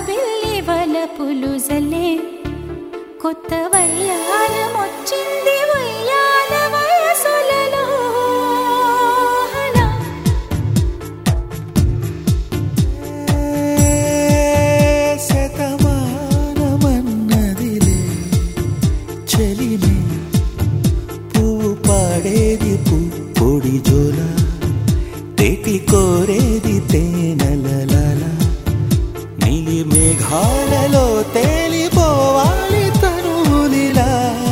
జాబిల్లి వలపులు జలే కొత్త వయ్యారమొచ్చింది వయ్యాల వయసులలో శతమానమన్నదిలే చెలిమే పువ్వు పాడేది పు పొడి జోల తేటి కోరేది తేనెలలాల నీలి మేఘాలలో తేలిపోవాలి తనులిలా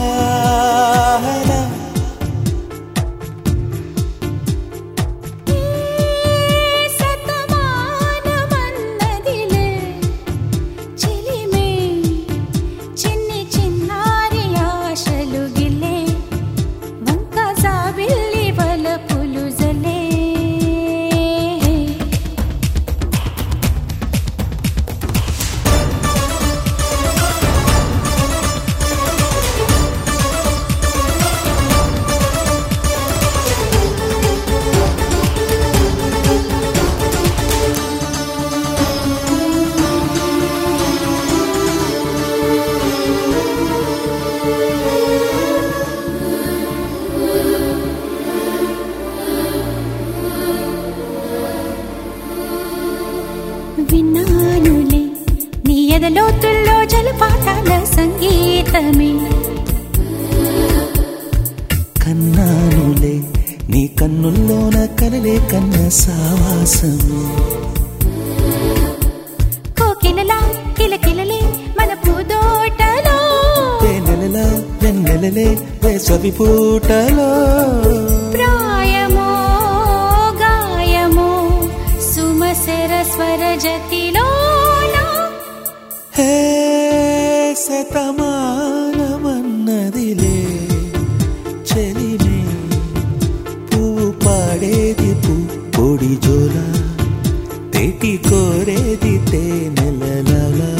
శతమానమన్నదిలే చిలిమే చిన్ని చిన్నారి ఆశలు గిలే వంక జాబిల్లి వలపులు జలే విన్నానులే నీ ఎదలోతుల్లో జలపాతాల సంగీతమే కన్నానులే నీ కన్నుల్లోన కలలే కన్న సావాసమే కోకిలలా కిలకిలలే మన పూదోటలో తేనెలలా వెన్నెలలే వేసవి పూటలో ప్రాయమో గాయమో సుమసర స్వర జతిలో హే శతమానమన్నదిలే చెలిమే పువ్వు పాడేది పు పొడి జోల తేటి కోరేది తేనెలలా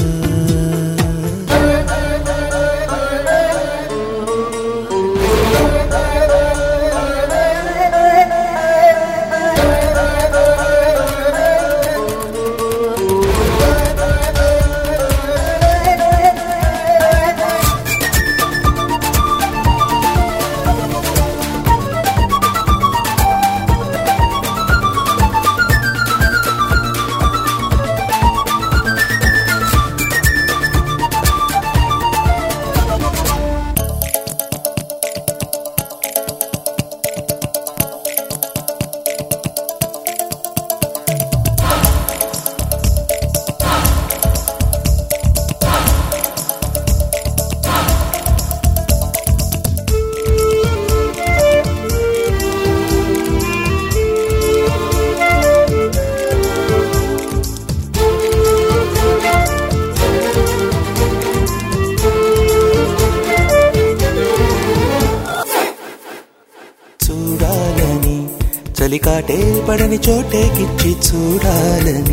చూడాలని చలికాటే పడని చోటేకిచ్చి చూడాలని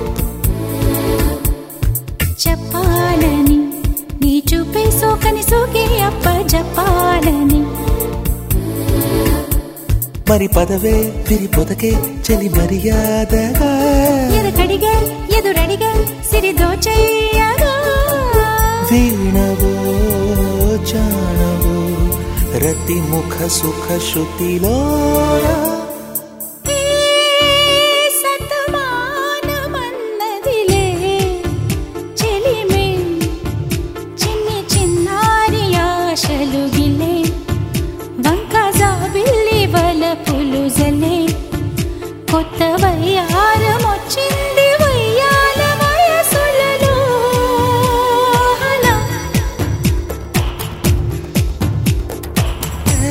చెప్పాలని నీ చూపే సోకని సోకే అప్ప చెప్పాలని మరి పదవే తిరి పొదకే చలి మర్యాదగా ఎదకడిగే ఎదురడిగే సిరి దోచయ్యగా వీణవో జానవో రతి ముఖ సుఖ శృతిలో ఏ సతమానమన్నదిలే చెలిమే చిన్ని చిన్నారి ఆశలు గిలే వంక జాబిల్లి వలపులు జలే కొత్త వయ్యారమొచ్చింది వయ్యాల వయసులలో హలా ఏ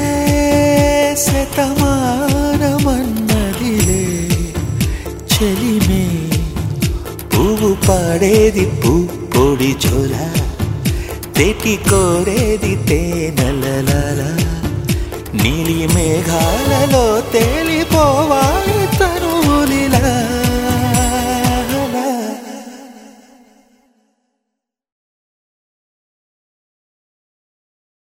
శతమానమన్నదిలే చెలిమే పువ్వు పాడేది పూ పొడి జోల తెటి కోరేది తేనెలలాల నీలి మేఘాలలో తేలిపోవాలి